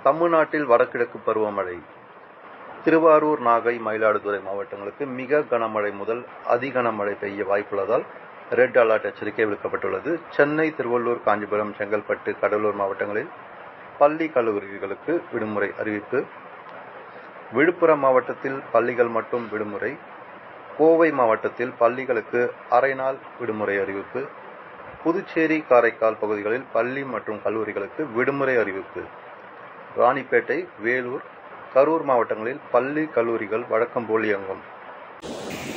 தமிழ்நாட்டில் வடகிழக்கு பருவமழை திருவாரூர் நாகை மயிலாடுதுறை மாவட்டங்களுக்கு மிக கனமழை முதல் அதி கனமழை பெய்ய வாய்ப்புள்ளதால் ரெட் அலர்ட் எச்சரிக்கை விடுக்கப்பட்டுள்ளது சென்னை திருவள்ளூர் காஞ்சிபுரம் செங்கல்பட்டு கடலூர் மாவட்டங்களில் பள்ளி கல்லூரிகளுக்கு விடுமுறை அறிவிப்பு விழுப்புரம் மாவட்டத்தில் பள்ளிகள் மட்டும் விடுமுறை கோவை மாவட்டத்தில் பள்ளிகளுக்கு அரை நாள் விடுமுறை அறிவிப்பு புதுச்சேரி காரைக்கால் பகுதிகளில் பள்ளி மற்றும் கல்லூரிகளுக்கு விடுமுறை அறிவிப்பு ராணிப்பேட்டை வேலூர் கரூர் மாவட்டங்களில் பள்ளி கல்லூரிகள் வழக்கம் போல் இயங்கும்